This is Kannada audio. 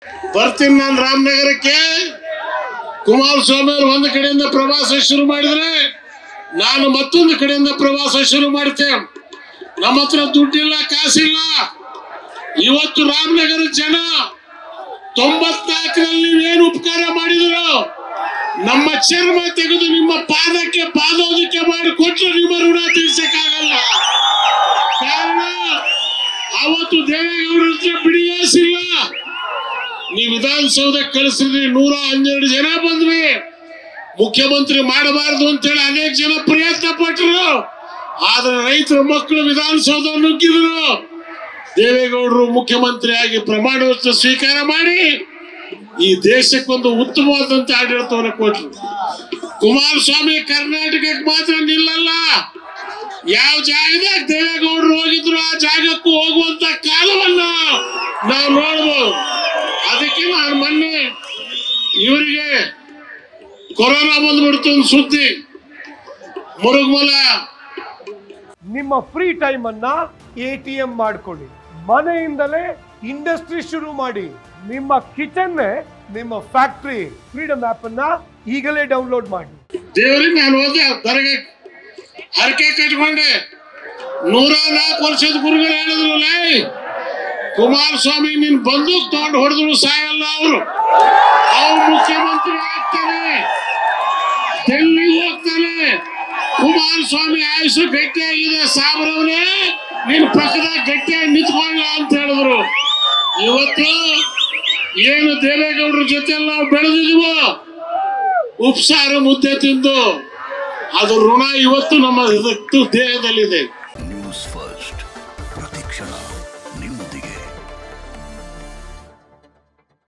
ಬರ್ತೀನಿ ನಾನು ರಾಮನಗರಕ್ಕೆ ಕುಮಾರಸ್ವಾಮಿ ಅವರು ಒಂದು ಕಡೆಯಿಂದ ಪ್ರವಾಸ ಶುರು ಮಾಡಿದ್ರೆ ನಾನು ಮತ್ತೊಂದು ಕಡೆಯಿಂದ ಪ್ರವಾಸ ಶುರು ಮಾಡ್ತೇನೆ ನಮ್ಮ ಹತ್ರ ದುಡ್ಡಿಲ್ಲ ಕಾಸಿಲ್ಲ ಇವತ್ತು ರಾಮನಗರ ಜನ ತೊಂಬತ್ನಾಲ್ಕರಲ್ಲಿ ನೀವೇನು ಉಪಕಾರ ಮಾಡಿದ್ರು ನಮ್ಮ ಚರ್ಮ ತೆಗೆದು ನಿಮ್ಮ ಪಾದಕ್ಕೆ ಪಾದೋದಕ್ಕೆ ಮಾಡಿ ಕೊಟ್ಟರು ನಿಮ್ಮ ಋಣ ತೀರ್ಸಕ್ಕಾಗಲ್ಲ ಕಾರಣ ಅವತ್ತು ದೇವೇಗೌಡರ ಹತ್ರ ಬಿಡಿಯಾಸಿಲ್ಲ ನೀವು ವಿಧಾನಸೌಧಕ್ಕೆ ಕಳಿಸಿದ್ರಿ ನೂರ ಹನ್ನೆರಡು ಜನ ಬಂದ್ವಿ ಮುಖ್ಯಮಂತ್ರಿ ಮಾಡಬಾರದು ಅಂತೇಳಿ ಅನೇಕ ಜನ ಪ್ರಯತ್ನ ಪಟ್ಟರು ಆದ್ರೆ ರೈತರ ಮಕ್ಕಳು ವಿಧಾನಸೌಧ ನುಗ್ಗಿದ್ರು ದೇವೇಗೌಡರು ಮುಖ್ಯಮಂತ್ರಿಯಾಗಿ ಪ್ರಮಾಣ ವಚನ ಸ್ವೀಕಾರ ಮಾಡಿ ಈ ದೇಶಕ್ಕೊಂದು ಉತ್ತಮವಾದಂತ ಆಡಳಿತವನ್ನು ಕೊಟ್ಟರು ಕುಮಾರಸ್ವಾಮಿ ಕರ್ನಾಟಕಕ್ಕೆ ಮಾತ್ರ ನಿಲ್ಲಲ್ಲ ಯಾವ ಜಾಗದಾಗ ದೇವೇಗೌಡರು ಹೋಗಿದ್ರು ಆ ಜಾಗಕ್ಕೂ ಹೋಗುವಂತ ಕಾಲವನ್ನ ನಾವು ನೋಡ್ಬೋದು ಅದಕ್ಕೆ ನಾನು ಮೊನ್ನೆ ಇವರಿಗೆ ಕೊರೋನಾ ಬಂದ್ಬಿಡ್ತು ಒಂದು ಸುದ್ದಿ ಮುರುಗಮಲ ನಿಮ್ಮ ಫ್ರೀ ಟೈಮ್ ಅನ್ನ ಎ ಟಿ ಎಂ ಮಾಡ್ಕೊಳ್ಳಿ ಮನೆಯಿಂದಲೇ ಇಂಡಸ್ಟ್ರಿ ಶುರು ಮಾಡಿ ನಿಮ್ಮ ಕಿಚನ್ ನಿಮ್ಮ ಫ್ಯಾಕ್ಟ್ರಿ ಫ್ರೀಡಮ್ ಆಪ್ ಅನ್ನ ಈಗಲೇ ಡೌನ್ಲೋಡ್ ಮಾಡಿ ದೇವ್ರಿಗೆ ನಾನು ಹೋದೆ ದರ್ಗೆ ಹರಕೆ ಕಟ್ಕೊಂಡೆ ನೂರ ನಾಲ್ಕು ವರ್ಷದ ಗುರುಗಳು ಹೇಳಿದ್ರು ಲೇ ಕುಮಾರಸ್ವಾಮಿ ನಿನ್ ಬಂದೂಕ್ ತಗೊಂಡು ಹೊಡೆದ್ರು ಸಾಯಲ್ಲ ಅವರು ಅವ್ರು ಮುಖ್ಯಮಂತ್ರಿ ಆಗ್ತಾನೆ ಡೆಲ್ಲಿಗೆ ಹೋಗ್ತಾನೆ ಕುಮಾರಸ್ವಾಮಿ ಆಯುಷು ಗಟ್ಟಿಯಾಗಿದೆ ಸಾಬ್ರವ್ರೆ ನಿನ್ ಪಕ್ಕದಾಗ ಗಟ್ಟಿಯಾಗಿ ನಿಂತ್ಕೊಳ್ಳ ಅಂತ ಹೇಳಿದ್ರು ಇವತ್ತು ಏನು ದೇವೇಗೌಡರ ಜೊತೆ ನಾವು ಬೆಳೆದಿದ್ವೋ ಉಪ್ಸಾರು ಮುದ್ದೆ ತಿಂದು ಅದು ಋಣ ಇವತ್ತು ನಮ್ಮ ಇದಕ್ಕೆ ದೇಹದಲ್ಲಿದೆ